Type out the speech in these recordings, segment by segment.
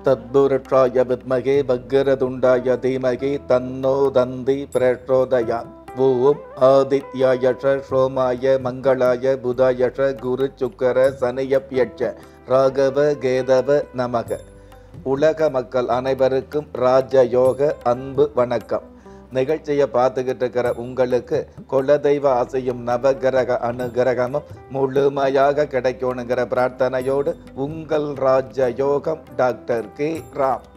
தத்புருஷாய வித்மகே பக்கரதுண்டாய தீமகி தன்னோ தந்தி பிரச்சோதயாத் ஓம் ஆதித்யாயஷ சோமாய மங்களாய புதாயஷ குரு சுக்கர சனியப்யட்ச ராகவ கேதவ நமக உலக மக்கள் அனைவருக்கும் ராஜயோக அன்பு வணக்கம் நிகழ்ச்சியை பார்த்துக்கிட்டு இருக்கிற உங்களுக்கு குலதெய்வ ஆசையும் நவகிரக அனுகிரகமும் முழுமையாக கிடைக்கணுங்கிற பிரார்த்தனையோடு உங்கள் ராஜயோகம் டாக்டர் கே ராம்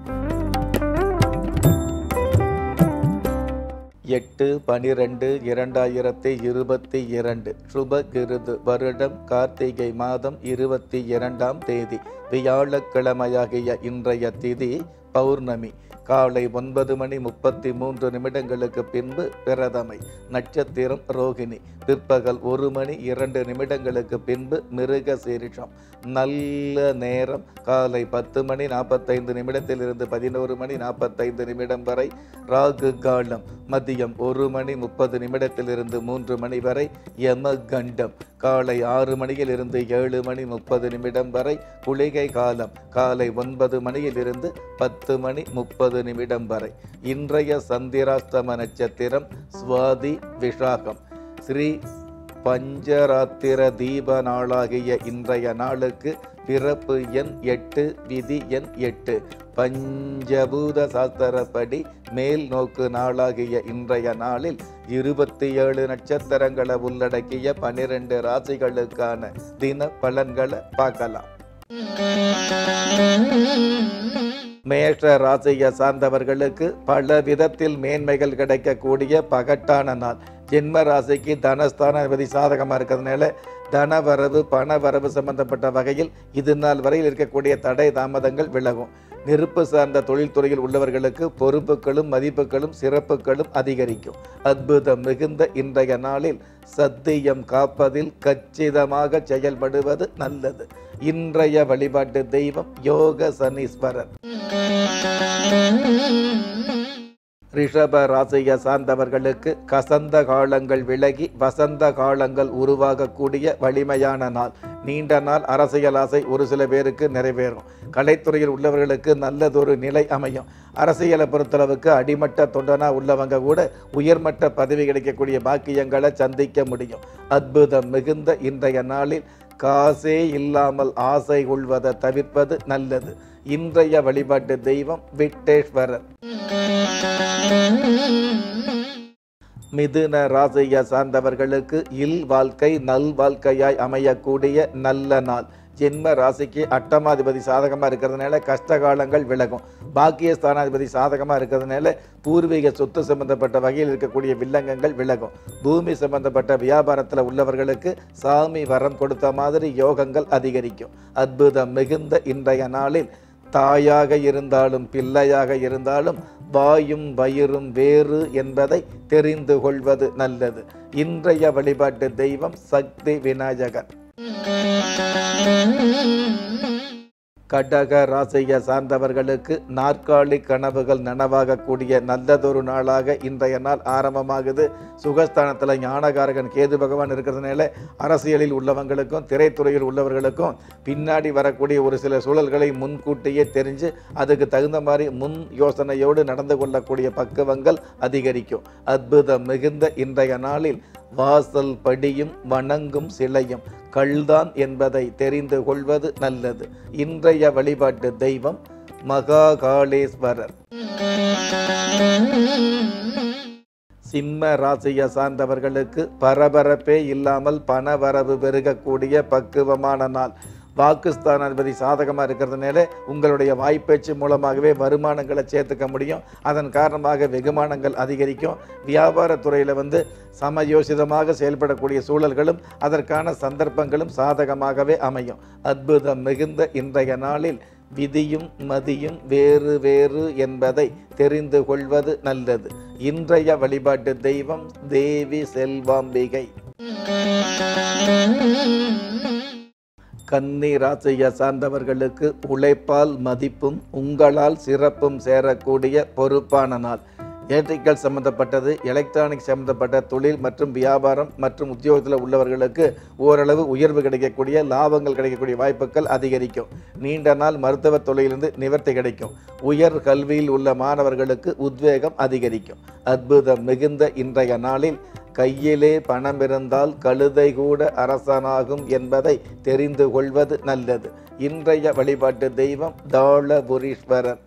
எட்டு பனிரெண்டு இரண்டாயிரத்தி இருபத்தி இரண்டு சுபகிருது வருடம் கார்த்திகை மாதம் இருபத்தி இரண்டாம் தேதி வியாழக்கிழமையாகிய இன்றைய திதி பௌர்ணமி காலை ஒன்பது மணி முப்பத்தி மூன்று நிமிடங்களுக்கு பின்பு பிரதமை நட்சத்திரம் ரோகிணி பிற்பகல் ஒரு மணி இரண்டு நிமிடங்களுக்கு பின்பு மிருக சீரிஷம் நல்ல நேரம் காலை பத்து மணி நாற்பத்தைந்து நிமிடத்திலிருந்து பதினோரு மணி நாற்பத்தைந்து நிமிடம் வரை ராகு காலம் மதியம் ஒரு மணி முப்பது நிமிடத்திலிருந்து மூன்று மணி வரை யம கண்டம் காலை ஆறு மணியிலிருந்து ஏழு மணி முப்பது நிமிடம் வரை குளிகை காலம் காலை ஒன்பது மணியிலிருந்து பத்து மணி முப்பது நிமிடம் வரை இன்றைய சந்திராஷ்டம நட்சத்திரம் சுவாதி விஷாகம் ஸ்ரீ பஞ்சராத்திர தீப நாளாகிய இன்றைய நாளுக்கு பிறப்பு எண் எட்டு விதி எண் எட்டு பஞ்சபூத சாஸ்திரப்படி மேல் நோக்கு நாளாகிய இன்றைய நாளில் இருபத்தி ஏழு நட்சத்திரங்களை உள்ளடக்கிய பனிரெண்டு ராசிகளுக்கான தின பலன்களை பார்க்கலாம் மேஷ ராசியை சார்ந்தவர்களுக்கு பல விதத்தில் மேன்மைகள் கிடைக்கக்கூடிய பகட்டான நாள் ஜென்ம ராசிக்கு தனஸ்தானாதிபதி சாதகமாக இருக்கிறதுனால தனவரவு பணவரவு சம்பந்தப்பட்ட வகையில் இது நாள் வரையில் இருக்கக்கூடிய தடை தாமதங்கள் விலகும் நெருப்பு சார்ந்த தொழில்துறையில் உள்ளவர்களுக்கு பொறுப்புகளும் மதிப்புகளும் சிறப்புகளும் அதிகரிக்கும் அற்புதம் மிகுந்த இன்றைய நாளில் சத்தியம் காப்பதில் கச்சிதமாக செயல்படுவது நல்லது இன்றைய வழிபாட்டு தெய்வம் யோக சனீஸ்வரர் ரிஷப ராசியை சார்ந்தவர்களுக்கு கசந்த காலங்கள் விலகி வசந்த காலங்கள் உருவாகக்கூடிய வலிமையான நாள் நீண்ட நாள் அரசியல் ஆசை ஒரு சில பேருக்கு நிறைவேறும் கலைத்துறையில் உள்ளவர்களுக்கு நல்லதொரு நிலை அமையும் அரசியலை பொறுத்தளவுக்கு அடிமட்ட தொண்டனா உள்ளவங்க கூட உயர்மட்ட பதவி கிடைக்கக்கூடிய பாக்கியங்களை சந்திக்க முடியும் அற்புதம் மிகுந்த இன்றைய நாளில் காசே இல்லாமல் ஆசை கொள்வதை தவிர்ப்பது நல்லது இன்றைய வழிபாட்டு தெய்வம் விட்டேஸ்வரர் மிதுன ராசியை சார்ந்தவர்களுக்கு இல் வாழ்க்கை நல் வாழ்க்கையாய் அமையக்கூடிய நல்ல நாள் ஜென்ம ராசிக்கு அட்டமாதிபதி சாதகமாக இருக்கிறதுனால கஷ்ட காலங்கள் விலகும் பாக்கிய ஸ்தானாதிபதி சாதகமாக இருக்கிறதுனால பூர்வீக சொத்து சம்பந்தப்பட்ட வகையில் இருக்கக்கூடிய வில்லங்கங்கள் விலகும் பூமி சம்பந்தப்பட்ட வியாபாரத்தில் உள்ளவர்களுக்கு சாமி வரம் கொடுத்த மாதிரி யோகங்கள் அதிகரிக்கும் அற்புதம் மிகுந்த இன்றைய நாளில் தாயாக இருந்தாலும் பிள்ளையாக இருந்தாலும் வாயும் வயிறும் வேறு என்பதை தெரிந்து கொள்வது நல்லது இன்றைய வழிபாட்டு தெய்வம் சக்தி விநாயகர் கடக ராசியை சார்ந்தவர்களுக்கு நாற்காலி கனவுகள் நனவாகக்கூடிய நல்லதொரு நாளாக இன்றைய நாள் ஆரம்பமாகுது சுகஸ்தானத்தில் ஞானகாரகன் கேது பகவான் இருக்கிறதுனால அரசியலில் உள்ளவங்களுக்கும் திரைத்துறையில் உள்ளவர்களுக்கும் பின்னாடி வரக்கூடிய ஒரு சில சூழல்களை முன்கூட்டியே தெரிஞ்சு அதுக்கு தகுந்த மாதிரி முன் யோசனையோடு நடந்து கொள்ளக்கூடிய பக்குவங்கள் அதிகரிக்கும் அற்புதம் மிகுந்த இன்றைய நாளில் வாசல் படியும் வணங்கும் சிலையும் கள்தான் என்பதை தெரிந்து கொள்வது நல்லது இன்றைய வழிபாட்டு தெய்வம் மகாகாளேஸ்வரர் சிம்ம ராசியை சார்ந்தவர்களுக்கு பரபரப்பே இல்லாமல் பணவரவு பெருகக்கூடிய பக்குவமான நாள் வாக்குஸ்தானாதிபதி சாதகமாக இருக்கிறதுனால உங்களுடைய வாய்ப்பேச்சு மூலமாகவே வருமானங்களை சேர்த்துக்க முடியும் அதன் காரணமாக வெகுமானங்கள் அதிகரிக்கும் வியாபாரத்துறையில் வந்து சமயோசிதமாக செயல்படக்கூடிய சூழல்களும் அதற்கான சந்தர்ப்பங்களும் சாதகமாகவே அமையும் அற்புதம் மிகுந்த இன்றைய நாளில் விதியும் மதியும் வேறு வேறு என்பதை தெரிந்து கொள்வது நல்லது இன்றைய வழிபாட்டு தெய்வம் தேவி செல்வாம்பிகை கன்னி ராசியை சார்ந்தவர்களுக்கு உழைப்பால் மதிப்பும் உங்களால் சிறப்பும் சேரக்கூடிய பொறுப்பான நாள் எலக்ட்ரிக்கல் சம்பந்தப்பட்டது எலக்ட்ரானிக் சம்பந்தப்பட்ட தொழில் மற்றும் வியாபாரம் மற்றும் உத்தியோகத்தில் உள்ளவர்களுக்கு ஓரளவு உயர்வு கிடைக்கக்கூடிய லாபங்கள் கிடைக்கக்கூடிய வாய்ப்புகள் அதிகரிக்கும் நீண்ட நாள் மருத்துவ தொழிலிருந்து நிவர்த்தி கிடைக்கும் உயர் கல்வியில் உள்ள மாணவர்களுக்கு உத்வேகம் அதிகரிக்கும் அற்புதம் மிகுந்த இன்றைய நாளில் கையிலே பணம் இருந்தால் கழுதை கூட அரசனாகும் என்பதை தெரிந்து கொள்வது நல்லது இன்றைய வழிபாட்டு தெய்வம் தாளபுரீஸ்வரர்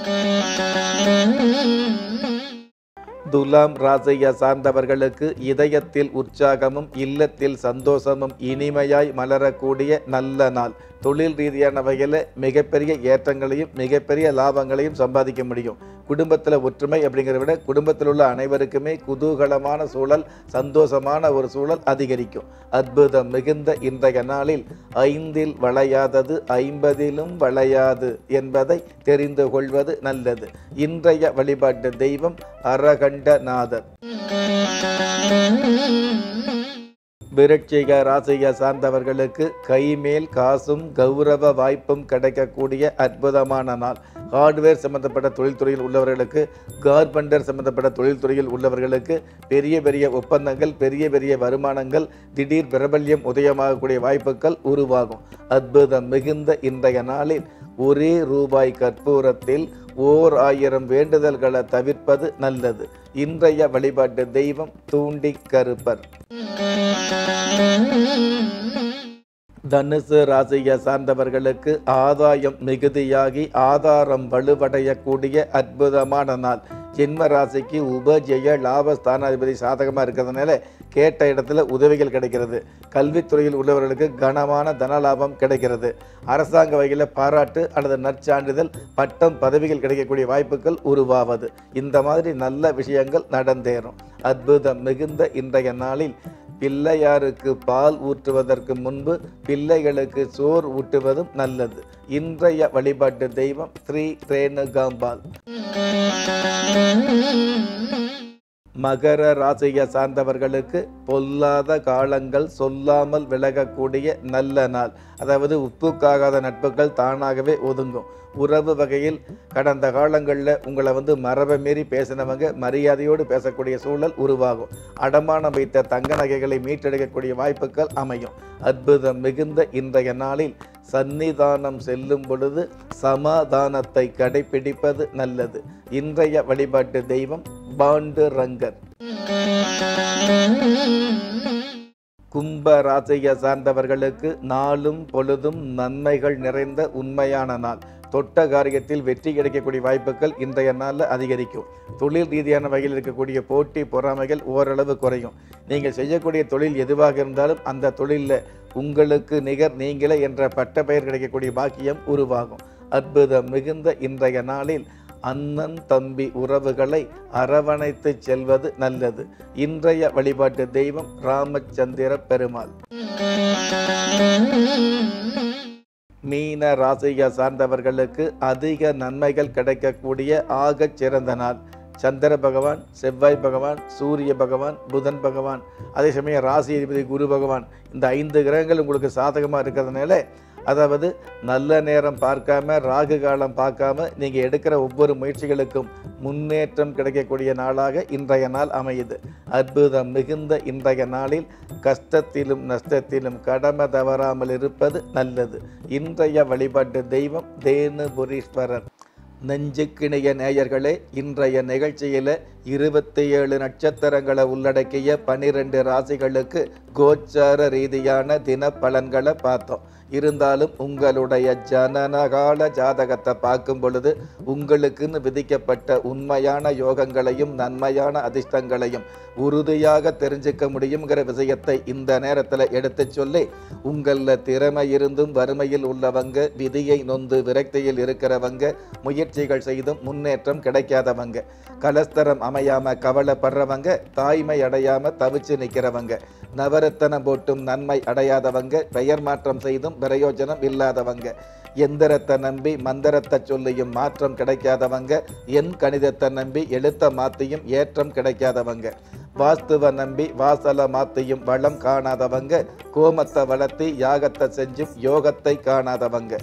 துலாம் ராசியை சார்ந்தவர்களுக்கு இதயத்தில் உற்சாகமும் இல்லத்தில் சந்தோஷமும் இனிமையாய் மலரக்கூடிய நல்ல நாள் தொழில் ரீதியான வகையில் மிகப்பெரிய ஏற்றங்களையும் மிகப்பெரிய லாபங்களையும் சம்பாதிக்க முடியும் குடும்பத்தில் ஒற்றுமை அப்படிங்கிறத விட குடும்பத்தில் உள்ள அனைவருக்குமே குதூகலமான சூழல் சந்தோஷமான ஒரு சூழல் அதிகரிக்கும் அற்புதம் மிகுந்த இன்றைய நாளில் ஐந்தில் வளையாதது ஐம்பதிலும் வளையாது என்பதை தெரிந்து கொள்வது நல்லது இன்றைய வழிபாட்டு தெய்வம் அரகண்டநாதர் விருட்சிக ராசியை சார்ந்தவர்களுக்கு கைமேல் காசும் கௌரவ வாய்ப்பும் கிடைக்கக்கூடிய அற்புதமான நாள் ஹார்ட்வேர் சம்பந்தப்பட்ட தொழில்துறையில் உள்ளவர்களுக்கு கார்பெண்டர் சம்பந்தப்பட்ட தொழில்துறையில் உள்ளவர்களுக்கு பெரிய பெரிய ஒப்பந்தங்கள் பெரிய பெரிய வருமானங்கள் திடீர் பிரபல்யம் உதயமாகக்கூடிய வாய்ப்புகள் உருவாகும் அற்புதம் மிகுந்த இன்றைய நாளில் ஒரே ரூபாய் கற்பூரத்தில் ஓர் ஆயிரம் வேண்டுதல்களை தவிர்ப்பது நல்லது இன்றைய வழிபாட்டு தெய்வம் தூண்டி கருப்பர் தனுசு ராசியை சார்ந்தவர்களுக்கு ஆதாயம் மிகுதியாகி ஆதாரம் வலுவடையக்கூடிய அற்புதமான நாள் ஜென்ம ராசிக்கு உபஜெய லாபஸ்தானாதிபதி சாதகமாக இருக்கிறதுனால கேட்ட இடத்துல உதவிகள் கிடைக்கிறது கல்வித்துறையில் உள்ளவர்களுக்கு கனமான தனலாபம் கிடைக்கிறது அரசாங்க வகையில் பாராட்டு அல்லது நற்சான்றிதழ் பட்டம் பதவிகள் கிடைக்கக்கூடிய வாய்ப்புகள் உருவாவது இந்த மாதிரி நல்ல விஷயங்கள் நடந்தேறும் அற்புதம் மிகுந்த இன்றைய நாளில் பிள்ளையாருக்கு பால் ஊற்றுவதற்கு முன்பு பிள்ளைகளுக்கு சோர் ஊட்டுவதும் நல்லது இன்றைய வழிபாட்டு தெய்வம் ஸ்ரீ ரேணுகாம்பாள் மகர ராசியை சார்ந்தவர்களுக்கு பொல்லாத காலங்கள் சொல்லாமல் விலகக்கூடிய நல்ல நாள் அதாவது உப்புக்காகாத நட்புகள் தானாகவே ஒதுங்கும் உறவு வகையில் கடந்த காலங்களில் உங்களை வந்து மரபை மீறி பேசினவங்க மரியாதையோடு பேசக்கூடிய சூழல் உருவாகும் அடமானம் வைத்த தங்க நகைகளை மீட்டெடுக்கக்கூடிய வாய்ப்புகள் அமையும் அற்புதம் மிகுந்த இன்றைய நாளில் சந்நிதானம் செல்லும் பொழுது சமாதானத்தை கடைபிடிப்பது நல்லது இன்றைய வழிபாட்டு தெய்வம் பாண்டு ரங்கர் கும்ப ராசியை சார்ந்தவர்களுக்கு நாளும் பொழுதும் நன்மைகள் நிறைந்த உண்மையான நாள் தொட்ட காரியத்தில் வெற்றி கிடைக்கக்கூடிய வாய்ப்புகள் இன்றைய நாளில் அதிகரிக்கும் தொழில் ரீதியான வகையில் இருக்கக்கூடிய போட்டி பொறாமைகள் ஓரளவு குறையும் நீங்கள் செய்யக்கூடிய தொழில் எதுவாக இருந்தாலும் அந்த தொழிலில் உங்களுக்கு நிகர் நீங்களே என்ற பட்ட பெயர் கிடைக்கக்கூடிய பாக்கியம் உருவாகும் அற்புதம் மிகுந்த இன்றைய நாளில் அண்ணன் தம்பி உறவுகளை அரவணைத்து செல்வது நல்லது இன்றைய வழிபாட்டு தெய்வம் ராமச்சந்திர பெருமாள் மீன ராசியை சார்ந்தவர்களுக்கு அதிக நன்மைகள் கிடைக்கக்கூடிய ஆகச் சிறந்த நாள் சந்திர பகவான் செவ்வாய் பகவான் சூரிய பகவான் புதன் பகவான் அதே சமயம் ராசி அதிபதி குரு பகவான் இந்த ஐந்து கிரகங்கள் உங்களுக்கு சாதகமாக இருக்கிறதுனால அதாவது நல்ல நேரம் பார்க்காம ராகு காலம் பார்க்காம நீங்கள் எடுக்கிற ஒவ்வொரு முயற்சிகளுக்கும் முன்னேற்றம் கிடைக்கக்கூடிய நாளாக இன்றைய நாள் அமையுது அற்புதம் மிகுந்த இன்றைய நாளில் கஷ்டத்திலும் நஷ்டத்திலும் கடமை தவறாமல் இருப்பது நல்லது இன்றைய வழிபாட்டு தெய்வம் தேனுபுரீஸ்வரர் நெஞ்சுக்கிணைய நேயர்களே இன்றைய நிகழ்ச்சியில் இருபத்தி ஏழு நட்சத்திரங்களை உள்ளடக்கிய பனிரெண்டு ராசிகளுக்கு கோச்சார ரீதியான தின பலன்களை பார்த்தோம் இருந்தாலும் உங்களுடைய ஜனனகால ஜாதகத்தை பார்க்கும் பொழுது உங்களுக்குன்னு விதிக்கப்பட்ட உண்மையான யோகங்களையும் நன்மையான அதிர்ஷ்டங்களையும் உறுதியாக தெரிஞ்சுக்க முடியுங்கிற விஷயத்தை இந்த நேரத்தில் எடுத்து சொல்லி உங்களில் திறமை இருந்தும் வறுமையில் உள்ளவங்க விதியை நொந்து விரக்தியில் இருக்கிறவங்க முயற்சிகள் செய்தும் முன்னேற்றம் கிடைக்காதவங்க கலஸ்தரம் அமையாம கவலைப்படுறவங்க தாய்மை அடையாம தவிச்சு நிற்கிறவங்க நவரத்தனம் போட்டும் நன்மை அடையாதவங்க பெயர் மாற்றம் செய்தும் பிரயோஜனம் இல்லாதவங்க எந்திரத்தை நம்பி மந்திரத்தை சொல்லியும் மாற்றம் கிடைக்காதவங்க எண் கணிதத்தை நம்பி எழுத்த மாத்தியும் ஏற்றம் கிடைக்காதவங்க வாஸ்துவ நம்பி வாசல மாத்தியும் வளம் காணாதவங்க கோமத்தை வளர்த்தி யாகத்தை செஞ்சும் யோகத்தை காணாதவங்க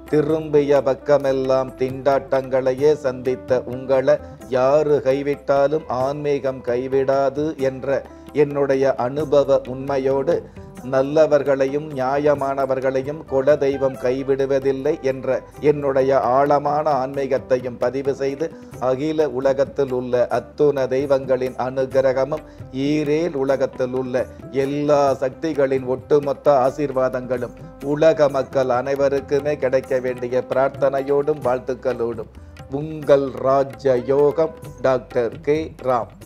திரும்பிய பக்கமெல்லாம் திண்டாட்டங்களையே சந்தித்த உங்களை யாரு கைவிட்டாலும் ஆன்மீகம் கைவிடாது என்ற என்னுடைய அனுபவ உண்மையோடு நல்லவர்களையும் நியாயமானவர்களையும் குலதெய்வம் கைவிடுவதில்லை என்ற என்னுடைய ஆழமான ஆன்மீகத்தையும் பதிவு செய்து அகில உலகத்தில் உள்ள அத்துண தெய்வங்களின் அனுகிரகமும் ஈரேல் உலகத்தில் உள்ள எல்லா சக்திகளின் ஒட்டுமொத்த ஆசீர்வாதங்களும் உலக மக்கள் அனைவருக்குமே கிடைக்க வேண்டிய பிரார்த்தனையோடும் வாழ்த்துக்களோடும் உங்கள் ராஜ யோகம் டாக்டர் கே ராம்